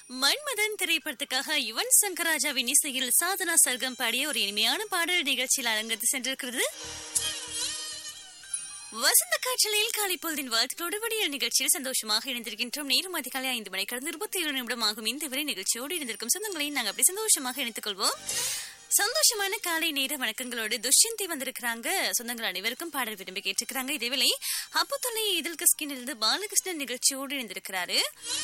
மன்மதன் திரைப்படத்துக்காக யுவன் சங்கராஜாவின் இசையில் சாதனா சர்க்கம் பாடிய ஒரு இனிமையான பாடல் நிகழ்ச்சியில் அரங்கத்து சென்றிருக்கிறது வசந்த காற்றலையில் காலை பொழுதின் வாழ்த்துக்களோடு விடியல் நிகழ்ச்சியில் சந்தோஷமாக இணைந்திருக்கின்றோம் நேரம் அதிகாலை ஐந்து மணி கடந்த இருபத்தி ஏழு நிமிடம் ஆகும் இந்த வரை நிகழ்ச்சியோடு இணைந்திருக்கும் சொந்தங்களை நாங்கள் அப்படி சந்தோஷமாக இணைத்துக் கொள்வோம் சந்தோஷமான காலை நேர வணக்கங்களோடு துஷ்யந்தி வந்திருக்கிறாங்க சொந்தங்கள் அனைவருக்கும் பாடல் விரும்பி கேட்டிருக்கிறாங்க இதேவேளை அப்புத்தொலை இதழ் கிஸ்கினிலிருந்து பாலகிருஷ்ணன் நிகழ்ச்சியோடு இணைந்திருக்கிறாரு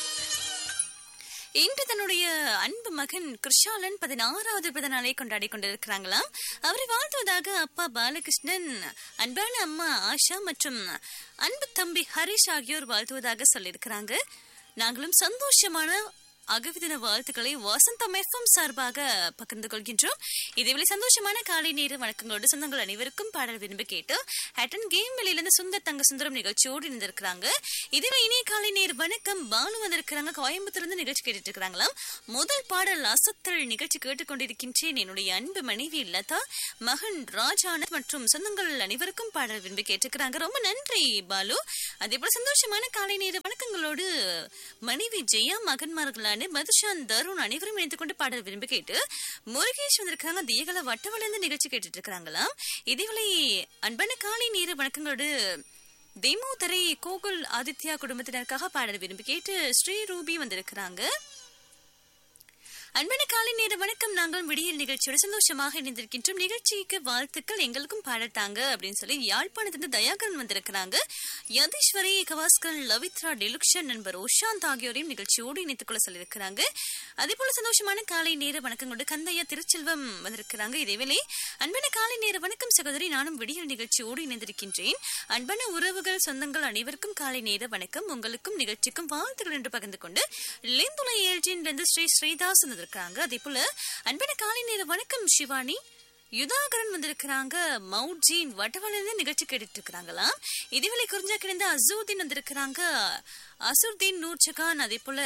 இன்று தன்னுடைய அன்பு மகன் கிருஷாலன் பதினாறாவது பிறந்த நாளை கொண்டாடி கொண்டிருக்கிறாங்களாம் அவரை வாழ்த்துவதாக அப்பா பாலகிருஷ்ணன் அன்பான அம்மா ஆஷா மற்றும் அன்பு தம்பி ஹரிஷ் ஆகியோர் வாழ்த்துவதாக சொல்லியிருக்கிறாங்க நாங்களும் சந்தோஷமான அகவிதின வாழ்த்துக்களை வசந்தம் எஃப்எம் சார்பாக பகிர்ந்து கொள்கின்றோம் இதேவேளை சந்தோஷமான காலை நேர வணக்கங்களோடு சொந்தங்கள் அனைவருக்கும் பாடல் விரும்பி கேட்டு ஹேட்டன் கேம் வெளியிலிருந்து சுந்தர் தங்க சுந்தரம் நிகழ்ச்சியோடு இருந்திருக்கிறாங்க இதுல இனிய காலை நேர வணக்கம் பாலு வந்திருக்கிறாங்க கோயம்புத்தூர்ல இருந்து நிகழ்ச்சி கேட்டுட்டு இருக்கிறாங்களாம் முதல் பாடல் அசத்தல் நிகழ்ச்சி கேட்டுக்கொண்டிருக்கின்றேன் என்னுடைய அன்பு மனைவி லதா மகன் ராஜானத் மற்றும் சொந்தங்கள் அனைவருக்கும் பாடல் விரும்பி கேட்டுக்கிறாங்க ரொம்ப நன்றி பாலு அதே போல சந்தோஷமான காலை நேர வணக்கங்களோடு மனைவி ஜெயா மகன்மார்களான மதுஷான் தருண் அனைவரும் இணைந்து கொண்டு பாடல் விரும்பி கேட்டு முருகேஷ் வந்திருக்காங்க தியகல வட்டவளர்ந்து நிகழ்ச்சி கேட்டுட்டு இருக்காங்களாம் இதேவேளை அன்பான காலை நேர வணக்கங்களோடு தெமோதரை கோகுல் ஆதித்யா குடும்பத்தினருக்காக பாடல் விரும்பி கேட்டு ஸ்ரீ ரூபி வந்திருக்கிறாங்க அன்பான காலை நேர வணக்கம் நாங்கள் விடியல் நிகழ்ச்சியோட சந்தோஷமாக இணைந்திருக்கின்றோம் நிகழ்ச்சிக்கு வாழ்த்துக்கள் எங்களுக்கும் பாடத்தாங்க அப்படின்னு சொல்லி யாழ்ப்பாணத்திலிருந்து தயாகரன் வந்திருக்கிறாங்க யதீஸ்வரி கவாஸ்கர் லவித்ரா டெலுக்ஷன் நண்பர் உஷாந்த் ஆகியோரையும் நிகழ்ச்சியோடு இணைத்துக் கொள்ள சொல்லியிருக்கிறாங்க அதே போல சந்தோஷமான காலை நேர வணக்கங்களோடு கந்தையா திருச்செல்வம் வந்திருக்கிறாங்க இதேவேளை அன்பான காலை நேர வணக்கம் சகோதரி நானும் விடியல் நிகழ்ச்சியோடு இணைந்திருக்கின்றேன் அன்பான உறவுகள் சொந்தங்கள் அனைவருக்கும் காலை நேர வணக்கம் உங்களுக்கும் நிகழ்ச்சிக்கும் வாழ்த்துக்கள் என்று பகிர்ந்து கொண்டு லிந்துலை ஏழ்ஜின்லேருந்து ஸ்ரீ ஸ்ரீதாஸ் வந்திருக்காங்க அதே போல அன்பான காலை நேர வணக்கம் சிவானி யுதாகரன் வந்திருக்கிறாங்க மவுட்ஜீன் வட்டவழிந்து நிகழ்ச்சி கேட்டுட்டு இருக்கிறாங்களாம் இதுவேளை குறிஞ்சா கிடந்த அசூதீன் வந்திருக்கிறாங்க அசுர்தீன் நூர்ஜகான் அதே போல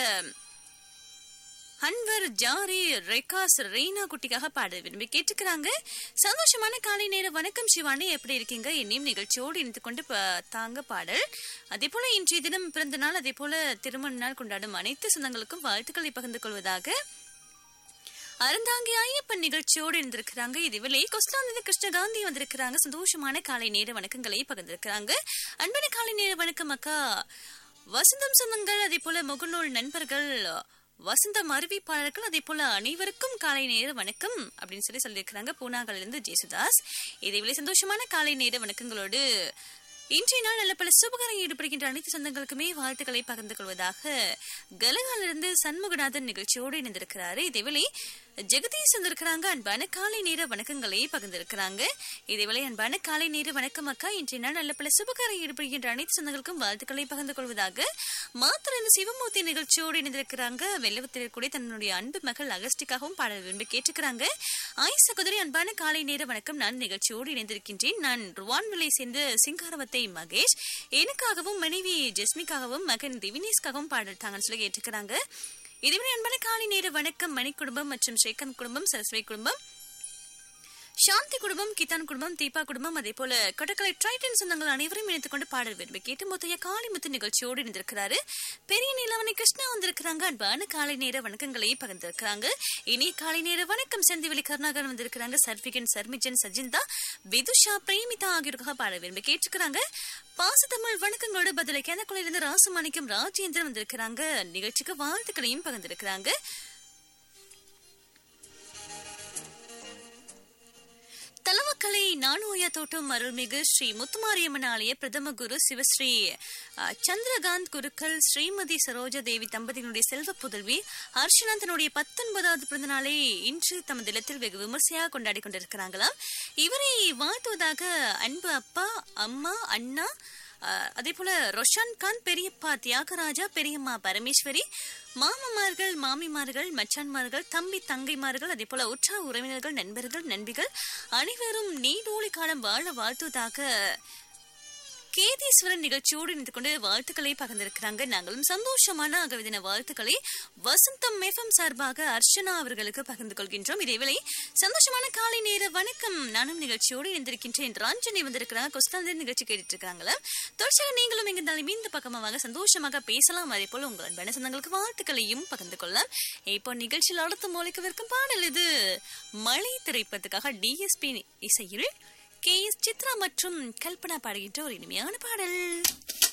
அன்வர் ஜாரி ரெகாஸ் ரெய்னா குட்டிக்காக பாட விரும்பி கேட்டுக்கிறாங்க சந்தோஷமான காலை நேர வணக்கம் சிவானி எப்படி இருக்கீங்க என்னையும் நிகழ்ச்சியோடு இணைத்து கொண்டு தாங்க பாடல் அதே போல இன்றைய தினம் பிறந்த நாள் அதே போல திருமண நாள் கொண்டாடும் அனைத்து சொந்தங்களுக்கும் வாழ்த்துக்களை பகிர்ந்து கொள்வதாக அறந்தாங்கி ஐயப்பன் நிகழ்ச்சியோடு இருந்திருக்கிறாங்க இதுவேளை கொஸ்லாந்திருந்து கிருஷ்ணகாந்தி வந்திருக்கிறாங்க சந்தோஷமான காலை நேர வணக்கங்களை பகிர்ந்திருக்கிறாங்க அன்பான காலை நேர வணக்கம் அக்கா வசந்தம் சொந்தங்கள் அதே போல முகநூல் நண்பர்கள் வசந்தம் அறிவிப்பாளர்கள் அதே போல அனைவருக்கும் காலை நேர வணக்கம் அப்படின்னு சொல்லி சொல்லியிருக்கிறாங்க பூனாகலிருந்து ஜேசுதாஸ் இதேவேளை சந்தோஷமான காலை நேர வணக்கங்களோடு இன்றைய நாள் நல்ல பல சுபகாரம் ஈடுபடுகின்ற அனைத்து சொந்தங்களுக்குமே வாழ்த்துக்களை பகிர்ந்து கொள்வதாக கலகாலிருந்து சண்முகநாதன் நிகழ்ச்சியோடு இணைந்திருக்கிறாரு இதேவேளை ஜெகதீஷ் வந்திருக்கிறாங்க அன்பான காலை நேர வணக்கங்களை பகிர்ந்திருக்கிறாங்க இதேவேளை அன்பான காலை நேர வணக்கம் அக்கா இன்றைய நாள் நல்ல பல சுபகாரம் ஈடுபடுகின்ற அனைத்து சொந்தங்களுக்கும் வாழ்த்துக்களை பகிர்ந்து கொள்வதாக மாத்திர இந்த சிவமூர்த்தி நிகழ்ச்சியோடு இணைந்திருக்கிறாங்க வெள்ளவத்தில் கூட தன்னுடைய அன்பு மகள் அகஸ்டிக்காகவும் பாடல் விரும்பி கேட்டுக்கிறாங்க ஆய் சகோதரி அன்பான காலை நேர வணக்கம் நான் நிகழ்ச்சியோடு இணைந்திருக்கின்றேன் நான் ருவான்விலை சேர்ந்த சிங்காரவத்தை மகேஷ் எனக்காகவும் மனைவி ஜெஸ்மிக்காகவும் மகன் திவினேஷ்காகவும் பாடல்தாங்கன்னு சொல்லி கேட்டுக்கிறாங்க இதுவரை அன்பான காலை நேர வணக்கம் மணி குடும்பம் மற்றும் ஸ்ரீகாந்த் குடும்பம் சரஸ்வதி குடும்பம் சாந்தி குடும்பம் கிதான் குடும்பம் தீபா குடும்பம் அதே போல கொட்டக்கலை ட்ரைட்டன் சொந்தங்கள் அனைவரும் இணைத்துக் கொண்டு பாடல் விரும்பி கேட்டு முத்தைய காளிமுத்து நிகழ்ச்சியோடு இருந்திருக்கிறாரு பெரிய நீலவனை கிருஷ்ணா வந்திருக்கிறாங்க அன்பான காலை நேர வணக்கங்களை பகிர்ந்திருக்கிறாங்க இனிய காலை நேர வணக்கம் செந்திவெளி கருணாகரன் வந்திருக்கிறாங்க சர்விகன் சர்மிஜன் சஜிந்தா விதுஷா பிரேமிதா ஆகியோருக்காக பாடல் விரும்பி கேட்டுக்கிறாங்க பாசத்தமிழ் வணக்கங்களோட பதிலை கேந்தக்குள்ளிருந்து ராசமாணிக்கம் ராஜேந்திரன் வந்திருக்கிறாங்க நிகழ்ச்சிக்கு வாழ்த்துக்களையும் பகிர்ந்திருக்கிறாங்க தலவக்கலை நானோயா தோட்டம் அருள்மிகு ஸ்ரீ முத்துமாரியம்மன் ஆலய பிரதம குரு சிவஸ்ரீ சந்திரகாந்த் குருக்கள் ஸ்ரீமதி சரோஜா தேவி தம்பதியினுடைய செல்வ புதல்வி ஹர்ஷனந்தனுடைய பத்தொன்பதாவது பிறந்த நாளை இன்று தமது இல்லத்தில் வெகு விமர்சையாக கொண்டாடி கொண்டிருக்கிறாங்களாம் இவரை வாழ்த்துவதாக அன்பு அப்பா அம்மா அண்ணா அதே போல ரொஷான் கான் பெரியப்பா தியாகராஜா பெரியம்மா பரமேஸ்வரி மாமமார்கள் மாமிமார்கள் மச்சான்மார்கள் தம்பி தங்கைமார்கள் அதே போல உற்ற உறவினர்கள் நண்பர்கள் நண்பிகள் அனைவரும் நீடோழி காலம் வாழ வாழ்த்துவதாக கேதீஸ்வரன் நிகழ்ச்சியோடு இணைந்து கொண்டு வாழ்த்துக்களை பகிர்ந்திருக்கிறாங்க நாங்களும் சந்தோஷமான அகவிதின வாழ்த்துக்களை வசந்தம் எஃப்எம் சார்பாக அர்ச்சனா அவர்களுக்கு பகிர்ந்து கொள்கின்றோம் இதேவேளை சந்தோஷமான காலை நேர வணக்கம் நானும் நிகழ்ச்சியோடு இணைந்திருக்கின்றேன் ரஞ்சனி வந்திருக்கிறாங்க கொஸ்டாந்தர் நிகழ்ச்சி கேட்டுட்டு இருக்காங்களா தொடர்ச்சியாக நீங்களும் எங்கிருந்தாலும் இந்த பக்கமாக சந்தோஷமாக பேசலாம் அதே போல உங்கள் அன்பான சொந்தங்களுக்கு வாழ்த்துக்களையும் பகிர்ந்து கொள்ளலாம் இப்போ நிகழ்ச்சியில் அடுத்து மொழிக்கவிருக்கும் பாடல் இது மழை திரைப்பதற்காக டிஎஸ்பி இசையில் கே எஸ் சித்ரா மற்றும் கல்பனா பாடுகின்ற ஒரு இனிமையான பாடல்